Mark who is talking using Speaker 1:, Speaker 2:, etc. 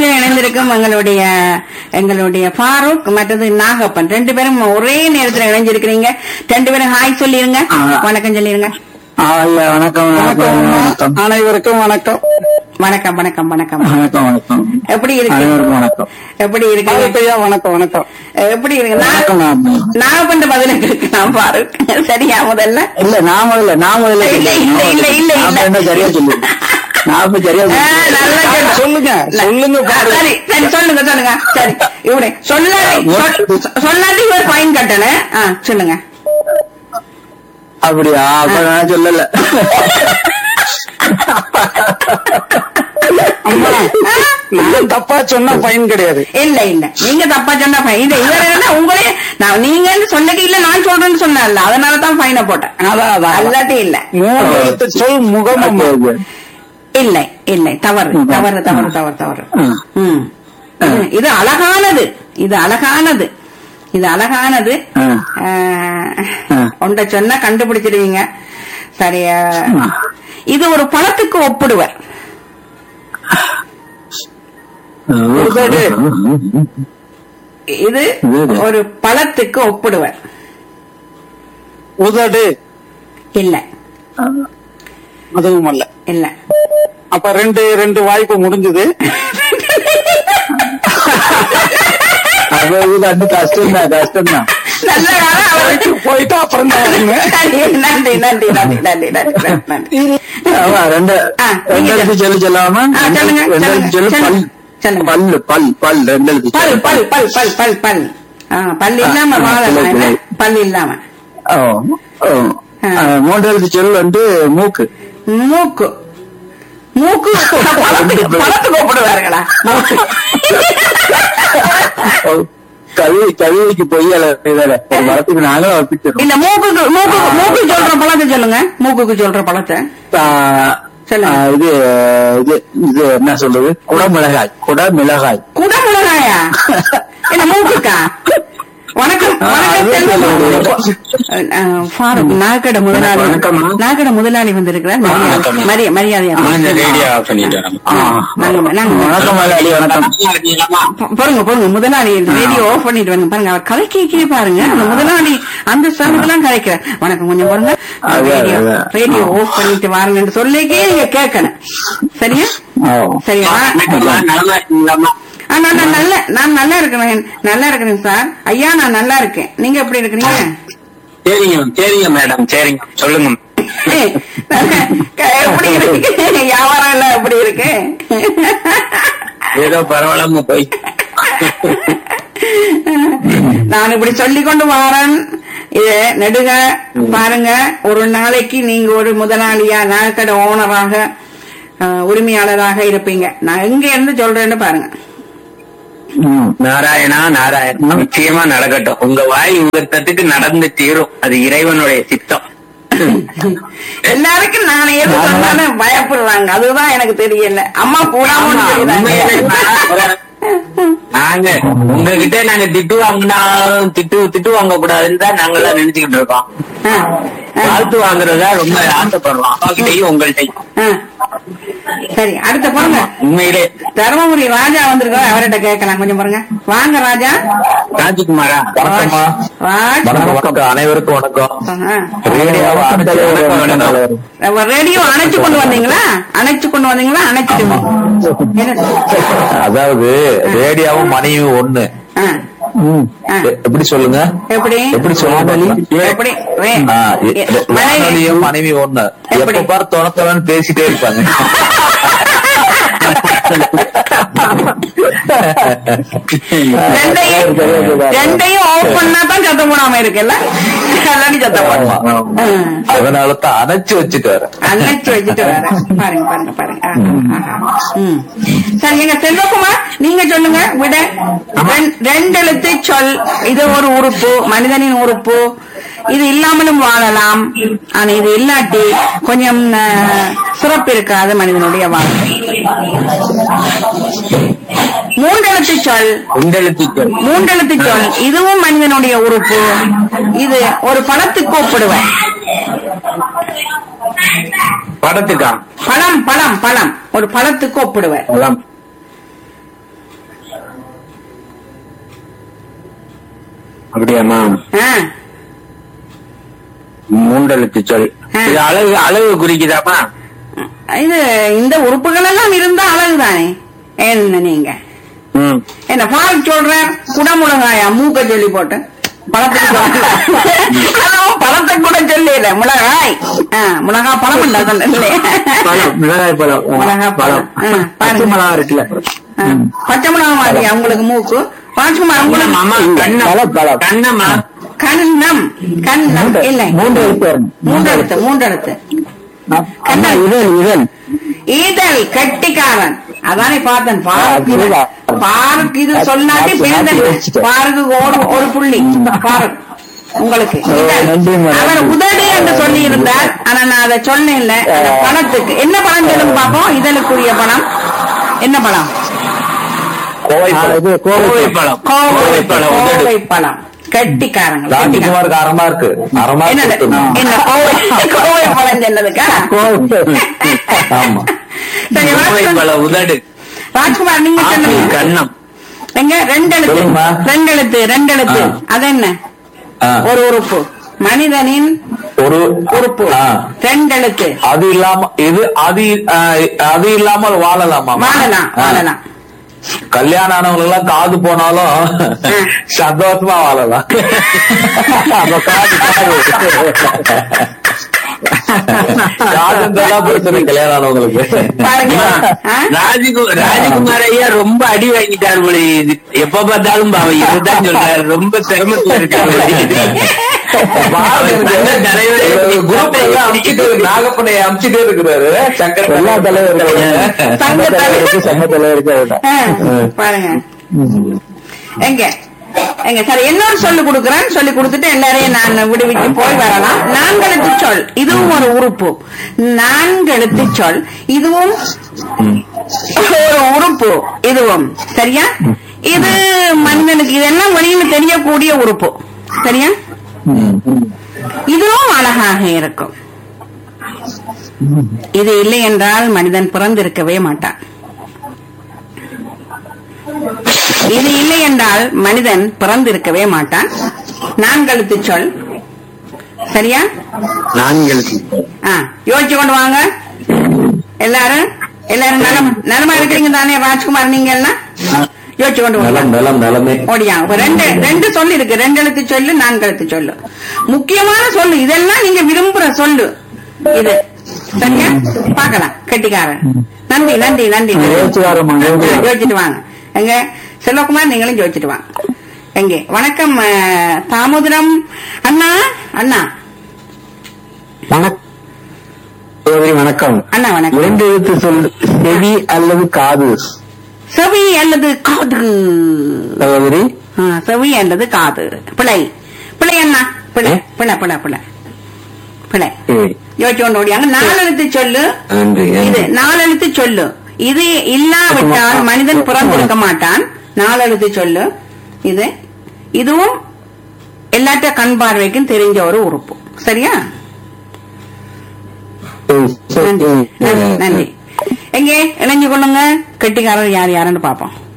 Speaker 1: நிகழ்ச்சியில் இணைந்திருக்கும் எங்களுடைய எங்களுடைய ஃபாரூக் மற்றது நாகப்பன் ரெண்டு பேரும் ஒரே நேரத்தில் இணைஞ்சிருக்கிறீங்க ரெண்டு பேரும் ஹாய் சொல்லிருங்க வணக்கம் சொல்லிருங்க
Speaker 2: ஆ, இல்ல, வணக்கம் வணக்கம் வணக்கம்
Speaker 3: அனைவருக்கும் வணக்கம்
Speaker 1: வணக்கம் வணக்கம் வணக்கம்
Speaker 2: வணக்கம் வணக்கம்
Speaker 1: எப்படி இருக்கு
Speaker 2: அனைவருக்கும் வணக்கம்
Speaker 1: எப்படி இருக்கு
Speaker 3: ஐயா வணக்கம் வணக்கம்
Speaker 1: எப்படி இருக்கு
Speaker 2: வணக்கம்
Speaker 1: நான்
Speaker 2: நான்
Speaker 1: நாகப்பன் பதில் இருக்கு நான் ஃபாரூக் சரியா முதல்ல
Speaker 2: இல்ல நான் முதல்ல நான் முதல்ல
Speaker 1: இல்ல, இல்ல, இல்ல, இல்ல, இல்ல.
Speaker 2: நான் என்ன சரியா சொல்லு நான் இப்ப சரியா
Speaker 1: ஆ,
Speaker 2: சொல்லு.
Speaker 1: நல்லா கேட்டு-
Speaker 3: சொல்லுங்க சொல்லுங்க
Speaker 1: ஆ,
Speaker 3: பாரு
Speaker 1: சரி சரி சொல்லுங்க சொல்லுங்க சரி இவரு சொல்லாட்டி சொல்- சொல்லாட்டி இவர் ஃபைன் கட்டணும் ஆ சொல்லுங்க
Speaker 2: அப்படியா அப்ப நான் சொல்லல
Speaker 3: அம்மா நான் தப்பா சொன்னா பயன் கிடையாது
Speaker 1: இல்ல இல்ல நீங்க தப்பா சொன்னா ஃபைன் இது இவர் என்ன உங்களே நான் நீங்க சொன்னது இல்ல நான் சொல்றேன்னு சொன்னேன்ல அதனால தான் ஃபைனை போட்டேன்
Speaker 3: அதான் அதான்
Speaker 1: அல்லாட்டி இல்ல
Speaker 3: மூணு எழுத்து சொல் முகம் அம்மா.
Speaker 2: Okay, okay.
Speaker 1: இல்லை இல்லை தவறு தவறு தவறு தவறு தவறு
Speaker 2: ம்.
Speaker 1: ம். இது- இது அழகானது இது அழகானது இது அழகானது
Speaker 2: ஆ.
Speaker 1: ஆ,
Speaker 2: ஆ.
Speaker 1: ஒன்றை சொன்னா கண்டுபிடிச்சிடுவீங்க சரியா இது ஒரு பழத்துக்கு ஒப்பிடுவர்
Speaker 3: உதடு.
Speaker 1: இது
Speaker 2: உதடு.
Speaker 1: ஒரு பழத்துக்கு ஒப்பிடுவர்
Speaker 3: உதடு
Speaker 1: இல்ல
Speaker 3: அதுவும் அல்ல
Speaker 1: இல்ல
Speaker 3: அப்ப ரெண்டு ரெண்டு வாய்ப்பு முடிஞ்சது
Speaker 2: அப்ப இது அண்ணு கஷ்டம் தான் கஷ்டம் தான்
Speaker 1: நல்ல காலம் அவருக்கு
Speaker 3: போயிட்டு அப்புறம் தான் வருங்க
Speaker 1: நன்றி நன்றி நன்றி நன்றி நன்றி நன்றி நன்றி
Speaker 2: ஆமா, ரெண்டு
Speaker 1: ஆ,
Speaker 2: ரெண்டு
Speaker 1: நீங்க
Speaker 2: எழுத்து சொல்லு சொல்லாம
Speaker 1: ஆ, சொல்லுங்க,
Speaker 2: ரெண்டு எழுத்து சொல்லு
Speaker 1: சொல்லுங்க,
Speaker 2: பல்
Speaker 1: சொல்லுங்க.
Speaker 2: பல்லு பல் பல் ரெண்டு எழுத்து
Speaker 1: பல்
Speaker 2: சொல்லு.
Speaker 1: பல் பல் பல் பல் பல் ஆ, பல் இல்லாம
Speaker 2: ஆ,
Speaker 1: வாழலாம்
Speaker 2: சரி,
Speaker 1: என்ன?
Speaker 2: சரி.
Speaker 1: பல் இல்லாம
Speaker 2: ஓ, ஓ.
Speaker 1: ஆ.
Speaker 2: ஆ, மூன்று எழுத்து சொல் வந்து மூக்கு
Speaker 1: மூக்கு மூக்கு பழத்துக்கு பழத்துக்கு ஒப்பிடுவார்களா மூக்கு
Speaker 2: ஓ, கவி கவிதைக்கு பொய் இதால ஒரு மரத்துக்கு நாங்களும் வப்பிச்சிடும்
Speaker 1: இல்ல மூக்குக்கு மூக்கு மூக்கு சொல்ற பழத்தை சொல்லுங்க மூக்குக்கு சொல்ற பழத்தை சொல்லுங்க.
Speaker 2: இது இது இது என்ன சொல்றது குடமிளகாய் குடமிளகாய்
Speaker 1: குடமுளகாயா என்ன மூக்குக்கா வணக்கம்
Speaker 2: ஆ,
Speaker 1: வணக்கம்
Speaker 2: அது
Speaker 1: செல்வம்.
Speaker 2: சொல்லுங்க.
Speaker 1: அஹ், ஃபாரூக் நாகட முதலாளி
Speaker 2: வணக்கம்மா.
Speaker 1: நாகட முதலாளி வந்திருக்கிறார் மரியாதை
Speaker 4: வணக்கம்.
Speaker 1: மரியா- மரியாதையா
Speaker 4: ரேடியோ ஆஃப் பண்ணிட்டேன்
Speaker 2: ஆ,
Speaker 1: நாங்க- நாங்க-
Speaker 2: வணக்கம் முதலாளி வணக்கம்
Speaker 1: ப- பாருங்க பாருங்க முதலாளி ரேடியோ ஆஃப் பண்ணிட்டு வாங்க பாருங்க அவர் கலைக்கே பாருங்க அந்த முதலாளி அந்த ஸ்தானத்துலாம் கலைக்கிறார் வணக்கம் கொஞ்சம் பாருங்க
Speaker 2: அதான்,
Speaker 1: ரேடியோ
Speaker 2: அதான்.
Speaker 1: ரேடியோ ஆஃப் பண்ணிட்டு வாருங்கன்னு சொல்லிக்கே நீங்க கேட்கணும் சரியா
Speaker 2: ஓ.
Speaker 1: சரியா
Speaker 4: நலமா இருக்கீங்களாம்மா
Speaker 1: ஆ, நான் நான் நல்ல நான் நல்லா இருக்கிறேன் நல்லா இருக்கிறேன் சார் ஐயா நான் நல்லா இருக்கேன் நீங்க எப்படி இருக்கிறீங்க
Speaker 4: சரிங்க சரிங்க மேடம் சரிங்க சொல்லுங்க
Speaker 1: ஏய், எப்படி இருக்கு வியாபாரம் எல்லாம் எப்படி இருக்கு
Speaker 4: ஏதோ பரவாயில்லாம போய்
Speaker 1: நான் இப்படி சொல்லி கொண்டு வாரேன் இது நெடுக பாருங்க ஒரு நாளைக்கு நீங்க ஒரு முதலாளியா நகைக்கடை ஓனராக அஹ், உரிமையாளராக இருப்பீங்க நான் எங்க இருந்து சொல்றேன்னு பாருங்க
Speaker 2: ம்.
Speaker 4: நாராயணா நாராயணா நிச்சயமா நடக்கட்டும் உங்க வாய் விருத்தத்துக்கு நடந்து தீரும் அது இறைவனுடைய சித்தம்
Speaker 1: எல்லாருக்கும் நான் எது சொன்னாலும் பயப்படுறாங்க அதுதான் எனக்கு தெரியல அம்மா
Speaker 4: ஆமா, உண்மையிலே
Speaker 1: போடாம
Speaker 4: நாங்க உங்ககிட்ட நாங்க திட்டு வாங்கினாலும் திட்டு திட்டு வாங்க கூடாதுன்னு தான் நாங்களாம் நினைச்சுக்கிட்டு இருக்கோம் வாழ்த்து வாங்குறதா ரொம்ப ஆசைப்படுறோம் அப்பா கிட்டையும் உங்கள்கிட்டயும்
Speaker 1: சரி அடுத்த பாருங்க
Speaker 4: உண்மையிலே
Speaker 1: தருமபுரி ராஜா வந்திருக்கோம் அவர்கிட்ட கேட்கலாம் கொஞ்சம் பாருங்க வாங்க ராஜா
Speaker 4: ராஜ்குமாரா
Speaker 2: வணக்கம்மா.
Speaker 1: ராஜ்
Speaker 2: வணக்கம் வணக்கம் அனைவருக்கும் வணக்கம்
Speaker 1: ஆ.
Speaker 2: ரேடியோவை அணைச்சு
Speaker 4: வணக்கம்,
Speaker 2: வணக்கம்.
Speaker 1: நம்ம ரேடியோ அணைச்சு கொண்டு வந்தீங்களா அணைச்சு கொண்டு வந்தீங்களா அணைச்சிட்டு
Speaker 5: அதாவது ரேடியோவும் மனைவி ஒண்ணு
Speaker 1: ஆ.
Speaker 2: ம்.
Speaker 1: ஆ.
Speaker 5: எ- எப்படி சொல்லுங்க
Speaker 1: எப்படி
Speaker 5: எப்படி சொல்லுங்க
Speaker 1: எப்படி ரே-
Speaker 5: ஆ, எ-
Speaker 1: எ-
Speaker 5: எ-
Speaker 1: மனைவி-
Speaker 5: வானொலியும் மனைவி ஒண்ணு
Speaker 1: எப்படி?
Speaker 5: எப்ப பாரு தொணத்தொணன்னு பேசிட்டே இருப்பாங்க
Speaker 1: ரெண்டையும் ரெண்டையும் ஆஃப் பண்ணா தான் சத்தம் போடாம இருக்குல்ல இல்லாட்டி சத்தம்
Speaker 5: ஆமா,
Speaker 1: போடும்
Speaker 5: ஆமா.
Speaker 1: ஆ.
Speaker 5: அதனால தான் அணைச்சு வச்சுட்டாரு
Speaker 1: அணைச்சு வச்சுட்டு வர பாருங்க பாருங்க பாருங்க ஆஹா, ஆஹா. ம். சரி எங்க செல்வகுமார் நீங்க சொல்லுங்க விட ரெண்- ரெண்டு எழுத்து சொல் இது ஒரு உறுப்பு மனிதனின் உறுப்பு இது இல்லாமலும் வாழலாம் ஆனா இது இல்லாட்டி கொஞ்சம் அஹ், சிறப்பு இருக்காது மனிதனுடைய வாழ்க்கை மூன்றெழுத்து சொல்
Speaker 4: உண்டெழுத்திக்கல்
Speaker 1: மூன்றெழுத்து சொல் இதுவும் மனிதனுடைய உறுப்பு இது ஒரு பணத்துக்கு ஒப்பிடுவேன்
Speaker 4: படத்துக்கா
Speaker 1: பழம் பழம் பழம் ஒரு பழத்துக்கு ஒப்பிடுவேன்
Speaker 4: பழம்
Speaker 2: அப்படியாம்மா
Speaker 1: ஆ,
Speaker 2: மூன்றெழுத்து சொல்
Speaker 1: ஆ.
Speaker 4: இது அழகு அழகு குறிக்குதாமா
Speaker 1: இது இந்த உறுப்புகள் எல்லாம் இருந்தா அழகுதானே என்ன நீங்க
Speaker 2: ம்
Speaker 1: என்ன பால் சொல்ற குடமுழங்காயா மூக்க சொல்லி போட்டு பழத்துக்கு சொல்ல. அதான் பழத்தை கூட சொல்லல மிளகாய் ஆ, மிளகா பழம் இல்ல அதல்ல இல்லையா?
Speaker 2: பழம் மிளகாய் பழம்
Speaker 1: மிளகாய் பழம். ஆ,
Speaker 2: பச்சை
Speaker 1: பாருங்க.
Speaker 2: மிளகா இருக்குல்ல
Speaker 1: ஆ, பச்சை மிளகா மாதிரியா உங்களுக்கு மூக்கு ராஜ்குமார் உங்களுக்கு
Speaker 4: மாமா கண்ணம்
Speaker 2: பழம், பழம்.
Speaker 4: கண்ணம்மா
Speaker 1: கண்ணம் கண்ணம் இல்லை
Speaker 2: மூன்று எழுத்து வரும்
Speaker 1: மூன்றெழுத்து மூன்றெழுத்து
Speaker 2: அண்ணா இதழ் இதழ்
Speaker 1: ஈதல் கெட்டிக்காரன் அதானே பார்த்தேன் பாருக்கு இது-
Speaker 2: அதுவா?
Speaker 1: பாருக்கு இது சொன்னாலே பிறந்தன் பாருக்கு ஒரு ஒரு புள்ளி பாருக்கு உங்களுக்கு இதழ்.
Speaker 2: நன்றி, மேடம்.
Speaker 1: அவர் உதடு என்று சொல்லி இருந்தார் ஆனா நான் அதை சொன்னேன் இல்ல அந்த பணத்துக்கு என்ன பணம் சொல்லுங்க பாப்போம் இதழுக்குரிய பணம் என்ன பணம்
Speaker 5: கோவை
Speaker 2: ஆ, இது கோவை
Speaker 4: கோவை பழம்
Speaker 1: கோவை
Speaker 4: பழம் உதடு.
Speaker 1: கோவை பழம் கெட்டிக்காரங்க கெட்டிக்காரங்க.
Speaker 5: ராஜ்குமாருக்கு அறமா இருக்கு அறமா
Speaker 1: என்னது
Speaker 5: இருக்கு.
Speaker 1: என்ன கோவை கோவை பழம் சொன்னதுக்கா
Speaker 5: ஆமா
Speaker 1: சரி
Speaker 4: கோவை
Speaker 1: ராஜ்குமார்
Speaker 4: பழ உதடு
Speaker 1: ராஜ்குமார் நீங்க
Speaker 4: ஆப்பிள்
Speaker 1: சொல்லுங்க
Speaker 4: கண்ணம்
Speaker 1: எங்க ரெண்டு எழுத்து
Speaker 5: சொல்லுங்கம்மா.
Speaker 1: ரெண்டு எழுத்து ரெண்டு எழுத்து
Speaker 5: ஆ.
Speaker 1: அது என்ன
Speaker 5: ஆ.
Speaker 1: ஒரு உறுப்பு மனிதனின்
Speaker 5: ஒரு
Speaker 1: உறுப்பு
Speaker 5: ஆ.
Speaker 1: ரெண்டு எழுத்து
Speaker 5: அது இல்லாம இது அது ஆ, அது இல்லாமல் வாழலாமா
Speaker 1: வாழலாம் வாழலாம்
Speaker 5: கல்யாணம் ஆனவங்க எல்லாம் காது போனாலும் சந்தோஷமா வாழலாம்
Speaker 2: அப்ப காது காது
Speaker 5: காதுன்றதெல்லாம் பிரச்சனை கல்யாணம் ஆனவங்களுக்கு
Speaker 1: பாருங்க ஆ?
Speaker 4: ராஜகு ராஜகுமார் ஐயா ரொம்ப அடி வாங்கிட்டாரு போல இது. எப்ப பார்த்தாலும் பாவம் இதுதான் சொல்றாரு ரொம்ப சிரமத்துல இருக்காரு
Speaker 5: குரூப் எல்லாம் அமுச்சிட்டு இருக்கு. நாகப்பனை அமுச்சிட்டே இருக்கிறாரு சங்கர்
Speaker 2: எல்லா தலைவர்களும் சங்க தலைவருக்கு சங்க தலைவருக்கு அதுதான்
Speaker 1: ஆ, பாருங்க எங்க எங்க சரி இன்னொரு சொல்லு கொடுக்குறேன் சொல்லி கொடுத்துட்டு எல்லாரையும் நான் விடுவிச்சு போய் வரலாம் நான்கெழுத்து சொல் இதுவும் ஒரு உறுப்பு நான்கெழுத்து சொல் இதுவும் ஒரு உறுப்பு இதுவும் சரியா இது மனிதனுக்கு இதெல்லாம் வெளியில தெரியக்கூடிய உறுப்பு சரியா இதுவும் அழகாக இருக்கும் இது இல்லை என்றால் மனிதன் பிறந்திருக்கவே மாட்டான் இது இல்லை என்றால் மனிதன் பிறந்திருக்கவே மாட்டான் நான்கழுத்து சொல் சரியா
Speaker 4: நான்கள்
Speaker 1: ஆ யோசிச்சு கொண்டு வாங்க எல்லாரும் எல்லாரும் நலம் நலமா இருக்கிறீங்க தானே ராஜ்குமார் நீங்க எல்லாம் யோசிச்சு கொண்டு வாங்க
Speaker 5: நலம் நலம் நலமே
Speaker 1: ஓடியா இப்ப ரெண்டு ரெண்டு சொல்லு இருக்கு ரெண்டு எழுத்து சொல்லு நான்கு எழுத்து சொல்லு முக்கியமான சொல்லு இதெல்லாம் நீங்க விரும்புற சொல்லு இது சரியா பார்க்கலாம் கெட்டிக்காரன் நன்றி நன்றி நன்றி
Speaker 2: யோசிச்சு வரேம்மா, யோசிச்சு வரேன்.
Speaker 1: யோசிச்சுட்டு வாங்க எங்க செல்வகுமார் நீங்களும் யோசிச்சுட்டு வாங்க எங்கே வணக்கம் அஹ், தாமோதரம் அண்ணா அண்ணா
Speaker 2: வணக்கம் சகோதரி வணக்கம்
Speaker 1: அண்ணா வணக்கம்
Speaker 2: இரண்டு எழுத்து சொல் செவி அல்லது காது
Speaker 1: செவி அல்லது காது
Speaker 2: சகோதரி
Speaker 1: ஆ, செவி அல்லது காது பிழை பிழை அண்ணா பிழை பிழை பிழை பிழை பிழை
Speaker 2: சரி.
Speaker 1: யோசிச்சு கொண்டு ஓடியாங்க நாலு எழுத்து சொல்லு
Speaker 2: நன்றி
Speaker 1: இது நாலு எழுத்து சொல்லு இது இல்லாவிட்டால் மனிதன் பிறந்திருக்க மாட்டான் நாலு எழுத்து சொல்லு இது இதுவும் எல்லாத்த கண் பார்வைக்கும் தெரிஞ்ச ஒரு உறுப்பு சரியா நன்றி நன்றி நன்றி எங்கே இணைஞ்சு கொள்ளுங்க கெட்டிக்காரர் யார் யாருன்னு பாப்போம்